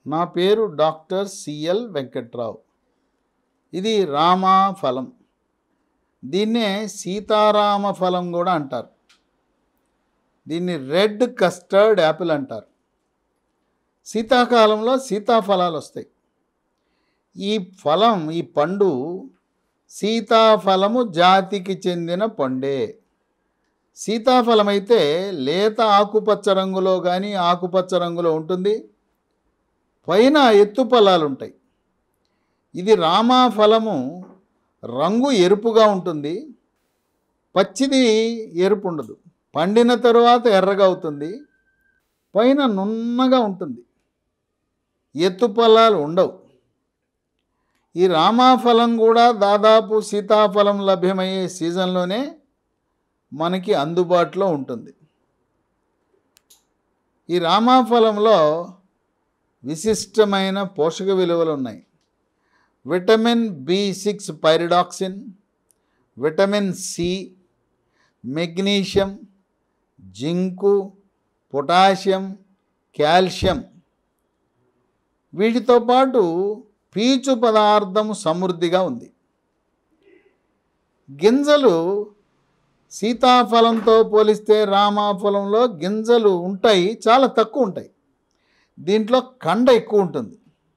నా పేరు doctor CL Venkatrao ఇది రామా ఫలం దీన్నే సీతారామ ఫలం కూడా అంటారు దీన్ని రెడ్ కస్టర్డ్ యాపిల్ అంటారు శీతాకాలంలో సీతాఫలాలు వస్తాయి ఈ ఫలం ఈ పండు సీతాఫలము జాతికి చెందిన పండే సీతాఫలం అయితే లేత ఆకుపచ్చ రంగులో కానీ ఆకుపచ్చ రంగులో ఉంటుంది పైన ఎత్తు ఫలాలు ఉంటాయి ఇది రామా ఫలము రంగు ఎరుపుగా ఉంటుంది పచ్చిది ఎరుపు ఉండదు పండిన తరువాత ఎర్రగా అవుతుంది పైన నున్నగా ఉంటుంది ఎత్తు ఫలాలు ఉండవు ఈ రామాఫలం కూడా దాదాపు సీతాఫలం లభ్యమయ్యే సీజన్లోనే మనకి అందుబాటులో ఉంటుంది ఈ రామాఫలంలో విశిష్టమైన పోషక విలువలు ఉన్నాయి vitamin B six pyridoxine vitamin C magnesium zinc potassium calcium వీటితో పాటు పీచు పదార్థం సమృద్ధిగా ఉంది గింజలు సీతాఫలంతో పోలిస్తే రామాఫలంలో గింజలు ఉంటాయి చాలా తక్కువ ఉంటాయి దీంట్లో కండ ఎక్కువ ఉంటుంది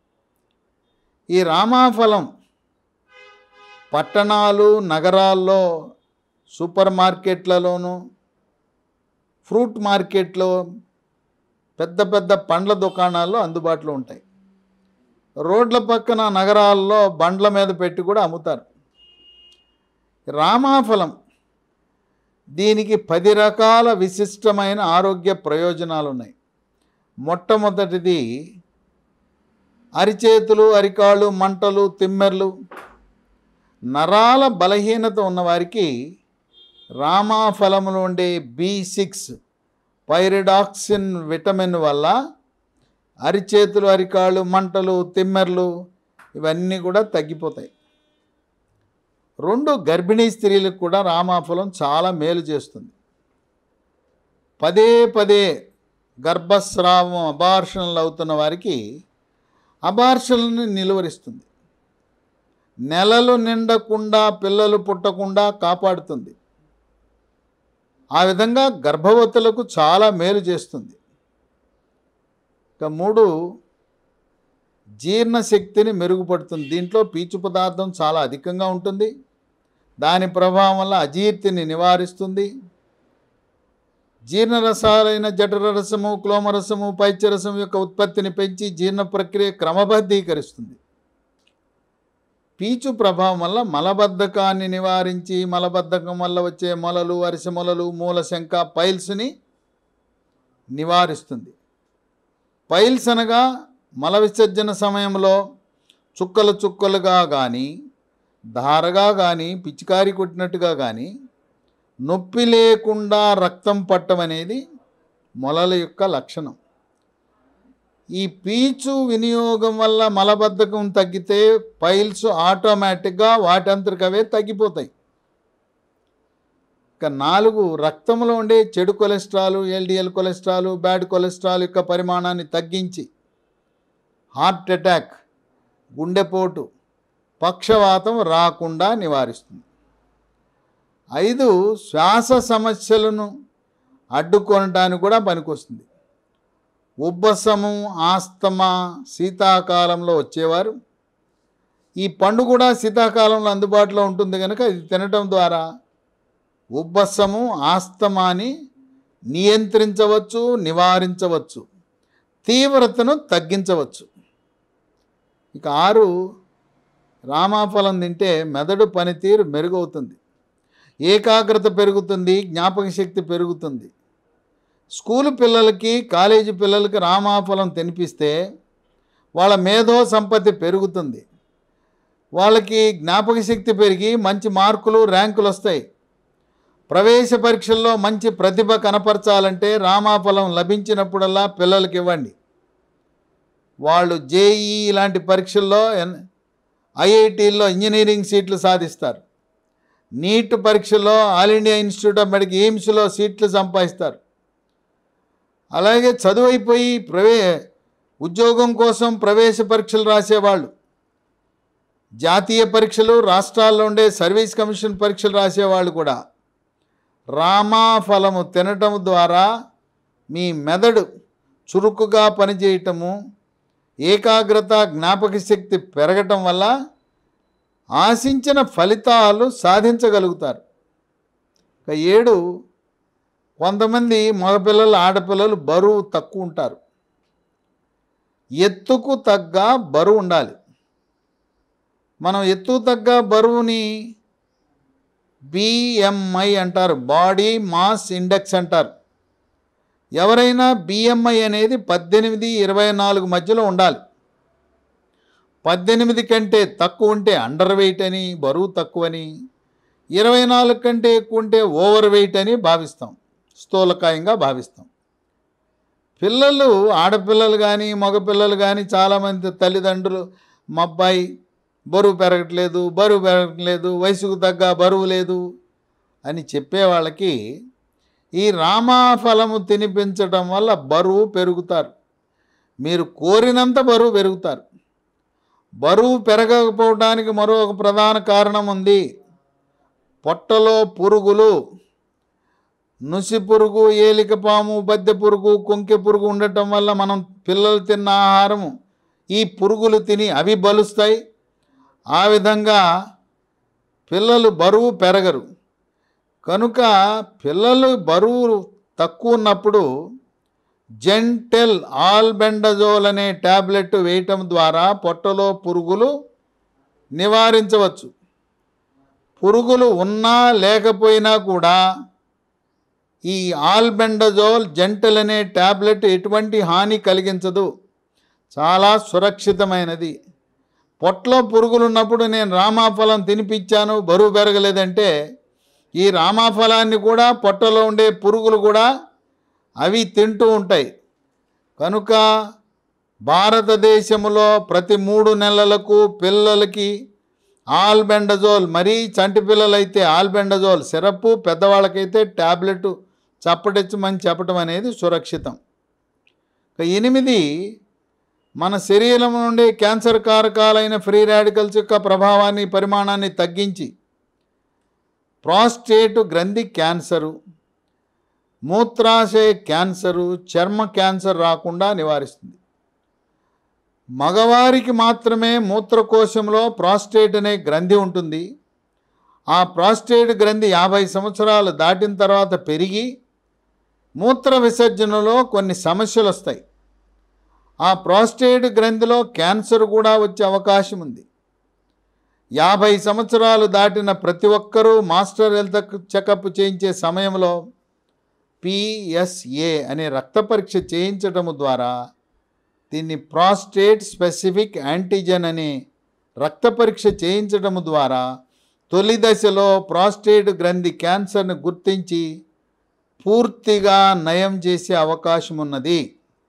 ఈ రామాఫలం పట్టణాలు నగరాల్లో సూపర్ మార్కెట్లలోనూ ఫ్రూట్ మార్కెట్లో పెద్ద పెద్ద పండ్ల దుకాణాల్లో అందుబాటులో ఉంటాయి రోడ్ల పక్కన నగరాల్లో బండ్ల మీద పెట్టి కూడా అమ్ముతారు రామాఫలం దీనికి పది రకాల విశిష్టమైన ఆరోగ్య ప్రయోజనాలు ఉన్నాయి మొట్టమొదటిది అరిచేతులు అరికాళ్ళు మంటలు తిమ్మెర్లు నరాల బలహీనత ఉన్నవారికి రామాఫలములో ఉండే బి సిక్స్ పైరిడాక్సిన్ విటమిన్ వల్ల అరిచేతులు అరికాళ్ళు మంటలు తిమ్మెర్లు ఇవన్నీ కూడా తగ్గిపోతాయి రెండు గర్భిణీ స్త్రీలకు కూడా రామాఫలం చాలా మేలు చేస్తుంది పదే పదే గర్భస్రావం అబార్షన్లు అవుతున్న వారికి అబార్షన్లను నిలువరిస్తుంది నెలలు నిండకుండా పిల్లలు పుట్టకుండా కాపాడుతుంది ఆ విధంగా గర్భవతులకు చాలా మేలు చేస్తుంది ఇక మూడు జీర్ణశక్తిని మెరుగుపడుతుంది దీంట్లో పీచు పదార్థం చాలా అధికంగా ఉంటుంది దాని ప్రభావం వల్ల అజీర్తిని నివారిస్తుంది జీర్ణరసాలైన జఠరరసము క్లోమరసము పైత్యరసం యొక్క ఉత్పత్తిని పెంచి జీర్ణ ప్రక్రియ క్రమబద్ధీకరిస్తుంది పీచు ప్రభావం వల్ల మలబద్ధకాన్ని నివారించి మలబద్ధకం వల్ల వచ్చే మొలలు అరిసె మొలలు మూలశంక పైల్స్ని నివారిస్తుంది పైల్స్ అనగా మల విసర్జన సమయంలో చుక్కలు చుక్కలుగా కానీ ధారగా కానీ పిచికారి కొట్టినట్టుగా కానీ నొప్పి లేకుండా రక్తం పట్టం అనేది మొలల యొక్క లక్షణం ఈ పీచు వినియోగం వల్ల మలబద్ధకం తగ్గితే పైల్స్ ఆటోమేటిక్గా వాటంతరికవే తగ్గిపోతాయి ఇక నాలుగు రక్తంలో ఉండే చెడు cholesterol LDL cholesterol bad cholesterol యొక్క పరిమాణాన్ని తగ్గించి హార్ట్ అటాక్ గుండెపోటు పక్షవాతం రాకుండా నివారిస్తుంది ఐదు శ్వాస సమస్యలను అడ్డుకొనడానికి కూడా పనికొస్తుంది ఉబ్బసము ఆస్తమా శీతాకాలంలో వచ్చేవారు ఈ పండు కూడా శీతాకాలంలో అందుబాటులో ఉంటుంది కనుక ఇది తినటం ద్వారా ఉబ్బసము ఆస్తమాని నియంత్రించవచ్చు నివారించవచ్చు తీవ్రతను తగ్గించవచ్చు ఇక ఆరు రామాఫలం తింటే మెదడు పనితీరు మెరుగవుతుంది ఏకాగ్రత పెరుగుతుంది జ్ఞాపక శక్తి పెరుగుతుంది స్కూలు పిల్లలకి కాలేజీ పిల్లలకి రామాఫలం తినిపిస్తే వాళ్ళ మేధో సంపత్తి పెరుగుతుంది వాళ్ళకి జ్ఞాపక శక్తి పెరిగి మంచి మార్కులు ర్యాంకులు వస్తాయి ప్రవేశ పరీక్షల్లో మంచి ప్రతిభ కనపరచాలంటే రామాఫలం లభించినప్పుడల్లా పిల్లలకి ఇవ్వండి వాళ్ళు జేఈ ఇలాంటి పరీక్షల్లో ఎన్ ఐఐటీల్లో ఇంజనీరింగ్ సీట్లు సాధిస్తారు నీట్ పరీక్షలో All India Institute of Medical ఎయిమ్స్లో సీట్లు సంపాదిస్తారు అలాగే చదువు అయిపోయి ప్రవే ఉద్యోగం కోసం ప్రవేశ పరీక్షలు రాసేవాళ్ళు జాతీయ పరీక్షలు రాష్ట్రాల్లో ఉండే సర్వీస్ కమిషన్ పరీక్షలు రాసేవాళ్ళు కూడా రామాఫలము తినటం ద్వారా మీ మెదడు చురుకుగా పనిచేయటము ఏకాగ్రత జ్ఞాపక శక్తి పెరగటం వల్ల ఆశించిన ఫలితాలు సాధించగలుగుతారు ఇక ఏడు కొంతమంది మగపిల్లలు ఆడపిల్లలు బరువు తక్కువ ఉంటారు ఎత్తుకు తగ్గ బరువు ఉండాలి మనం ఎత్తు తగ్గ బరువుని బిఎంఐ అంటారు బాడీ మాస్ ఇండెక్స్ అంటారు ఎవరైనా బిఎంఐ అనేది పద్దెనిమిది ఇరవై నాలుగు మధ్యలో ఉండాలి పద్దెనిమిది కంటే తక్కువ ఉంటే అండర్ వెయిట్ అని బరువు తక్కువని ఇరవై నాలుగు కంటే ఎక్కువ ఉంటే ఓవర్ వెయిట్ అని భావిస్తాం స్థూలకాయంగా భావిస్తాం పిల్లలు ఆడపిల్లలు కానీ మగపిల్లలు కానీ చాలామంది తల్లిదండ్రులు మా అబ్బాయి బరువు పెరగట్లేదు బరువు పెరగట్లేదు వయసుకు తగ్గ బరువు లేదు అని చెప్పే వాళ్ళకి ఈ రామాఫలము తినిపించడం వల్ల బరువు పెరుగుతారు మీరు కోరినంత బరువు పెరుగుతారు బరువు పెరగకపోవడానికి మరో ఒక ప్రధాన కారణం ఉంది పొట్టలో పురుగులు నుసి పురుగు ఏలికపాము బద్దె పురుగు కొంకె పురుగు ఉండటం వల్ల మనం పిల్లలు తిన్న ఆహారము ఈ పురుగులు తిని అవి బలుస్తాయి ఆ విధంగా పిల్లలు బరువు పెరగరు కనుక పిల్లలు బరువు తక్కువ ఉన్నప్పుడు జెంటెల్ ఆల్బెండజోల్ అనే ట్యాబ్లెట్ వేయటం ద్వారా పొట్టలో పురుగులు నివారించవచ్చు పురుగులు ఉన్నా లేకపోయినా కూడా ఈ ఆల్బెండజోల్ జెంటల్ అనే ట్యాబ్లెట్ ఎటువంటి హాని కలిగించదు చాలా సురక్షితమైనది పొట్టలో పురుగులు ఉన్నప్పుడు నేను రామాఫలం తినిపించాను బరువు పెరగలేదంటే ఈ రామాఫలాన్ని కూడా పొట్టలో ఉండే పురుగులు కూడా అవి తింటూ ఉంటాయి కనుక భారతదేశంలో ప్రతి మూడు నెలలకు పిల్లలకి ఆల్బెండజోల్ మరీ చంటి పిల్లలైతే ఆల్బెండజోల్ సిరప్ పెద్దవాళ్ళకైతే ట్యాబ్లెట్ చప్పటిచ్చమని చెప్పడం అనేది సురక్షితం ఇక ఎనిమిది మన శరీరం నుండి క్యాన్సర్ కారకాలైన ఫ్రీ రాడికల్స్ యొక్క ప్రభావాన్ని పరిమాణాన్ని తగ్గించి ప్రాస్టేట్ గ్రంథి క్యాన్సరు మూత్రాశయ క్యాన్సరు చర్మ క్యాన్సర్ రాకుండా నివారిస్తుంది మగవారికి మాత్రమే మూత్రకోశంలో ప్రాస్టేట్ అనే గ్రంథి ఉంటుంది ఆ ప్రాస్టేట్ గ్రంథి యాభై సంవత్సరాలు దాటిన తర్వాత పెరిగి మూత్ర విసర్జనలో కొన్ని సమస్యలు వస్తాయి ఆ ప్రాస్టేట్ గ్రంథిలో క్యాన్సర్ కూడా వచ్చే అవకాశం ఉంది యాభై సంవత్సరాలు దాటిన ప్రతి ఒక్కరూ మాస్టర్ హెల్త్ చెకప్ చేయించే సమయంలో పిఎస్ఏ అనే రక్త పరీక్ష చేయించడం ద్వారా దీన్ని ప్రాస్టేట్ స్పెసిఫిక్ యాంటీజెన్ అనే రక్త పరీక్ష చేయించడం ద్వారా తొలి దశలో ప్రాస్టేట్ గ్రంథి క్యాన్సర్ను గుర్తించి పూర్తిగా నయం చేసే అవకాశం ఉన్నది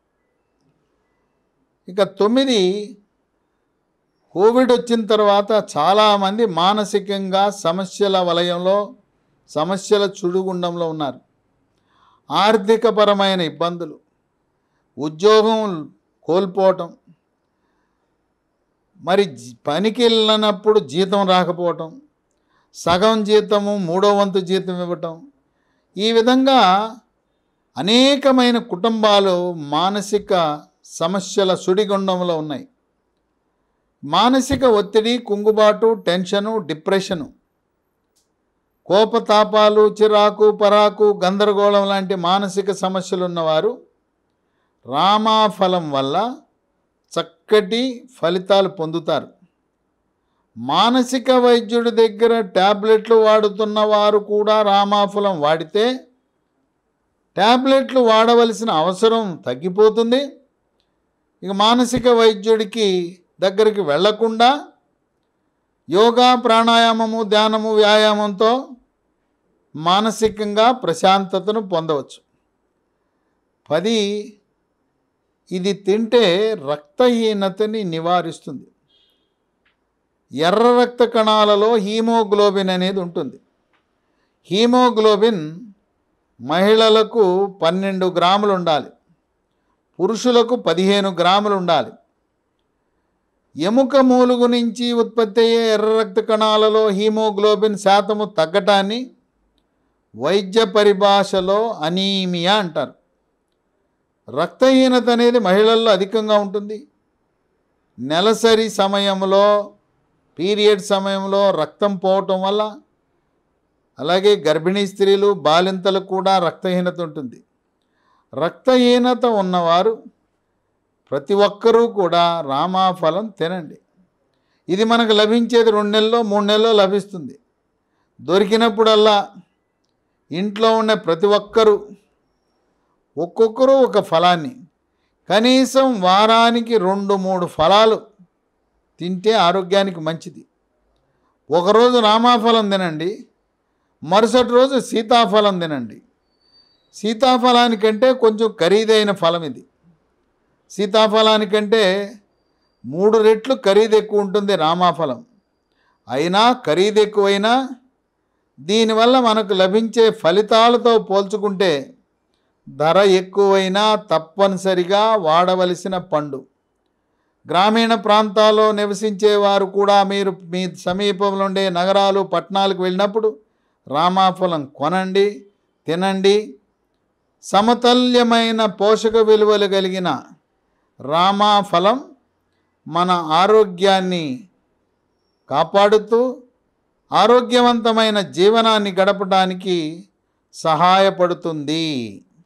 ఇక తొమ్మిది కోవిడ్ వచ్చిన తర్వాత చాలామంది మానసికంగా సమస్యల వలయంలో సమస్యల చుడుగుండంలో ఉన్నారు ఆర్థికపరమైన ఇబ్బందులు ఉద్యోగం కోల్పోవటం మరి జీ- పనికి వెళ్ళినప్పుడు జీతం రాకపోవటం సగం జీతము మూడో వంతు జీతం ఇవ్వటం ఈ విధంగా అనేకమైన కుటుంబాలు మానసిక సమస్యల సుడిగుండంలో ఉన్నాయి మానసిక ఒత్తిడి కుంగుబాటు టెన్షను డిప్రెషను కోపతాపాలు చిరాకు పరాకు గందరగోళం లాంటి మానసిక సమస్యలు ఉన్నవారు రామాఫలం వల్ల చక్కటి ఫలితాలు పొందుతారు మానసిక వైద్యుడి దగ్గర ట్యాబ్లెట్లు వాడుతున్న వారు కూడా రామాఫలం వాడితే ట్యాబ్లెట్లు వాడవలసిన అవసరం తగ్గిపోతుంది ఇక మానసిక వైద్యుడికి దగ్గరికి వెళ్లకుండా యోగా ప్రాణాయామము ధ్యానము వ్యాయామంతో మానసికంగా ప్రశాంతతను పొందవచ్చు పది ఇది తింటే రక్తహీనతని నివారిస్తుంది ఎర్ర రక్త కణాలలో హీమోగ్లోబిన్ అనేది ఉంటుంది హీమోగ్లోబిన్ మహిళలకు పన్నెండు గ్రాములు ఉండాలి పురుషులకు పదిహేను గ్రాములు ఉండాలి ఎముక మూలుగు నుంచి ఉత్పత్తి అయ్యే ఎర్ర రక్త కణాలలో హీమోగ్లోబిన్ శాతము తగ్గటాన్ని వైద్య పరిభాషలో అనీమియా అంటారు రక్తహీనత అనేది మహిళల్లో అధికంగా ఉంటుంది నెలసరి సమయంలో పీరియడ్ సమయంలో రక్తం పోవటం వల్ల అలాగే గర్భిణీ స్త్రీలు బాలింతలకు కూడా రక్తహీనత ఉంటుంది రక్తహీనత ఉన్నవారు ప్రతి ఒక్కరూ కూడా రామాఫలం తినండి ఇది మనకు లభించేది రెండు నెలల్లో మూడు నెలల్లో లభిస్తుంది దొరికినప్పుడల్లా ఇంట్లో ఉన్న ప్రతి ఒక్కరూ ఒక్కొక్కరు ఒక ఫలాన్ని కనీసం వారానికి రెండు మూడు ఫలాలు తింటే ఆరోగ్యానికి మంచిది ఒకరోజు రామాఫలం తినండి మరుసటి రోజు సీతాఫలం తినండి సీతాఫలానికంటే కొంచెం ఖరీదైన ఫలం ఇది సీతాఫలానికంటే మూడు రెట్లు ఖరీదు ఎక్కువ ఉంటుంది రామాఫలం అయినా ఖరీదు ఎక్కువైనా దీనివల్ల మనకు లభించే ఫలితాలతో పోల్చుకుంటే ధర ఎక్కువైనా తప్పనిసరిగా వాడవలసిన పండు గ్రామీణ ప్రాంతాల్లో నివసించే వారు కూడా మీరు మీ సమీపంలో ఉండే నగరాలు పట్టణాలకు వెళ్ళినప్పుడు రామాఫలం కొనండి తినండి సమతుల్యమైన పోషక విలువలు కలిగిన రామాఫలం మన ఆరోగ్యాన్ని కాపాడుతూ ఆరోగ్యవంతమైన జీవనాన్ని గడపడానికి సహాయపడుతుంది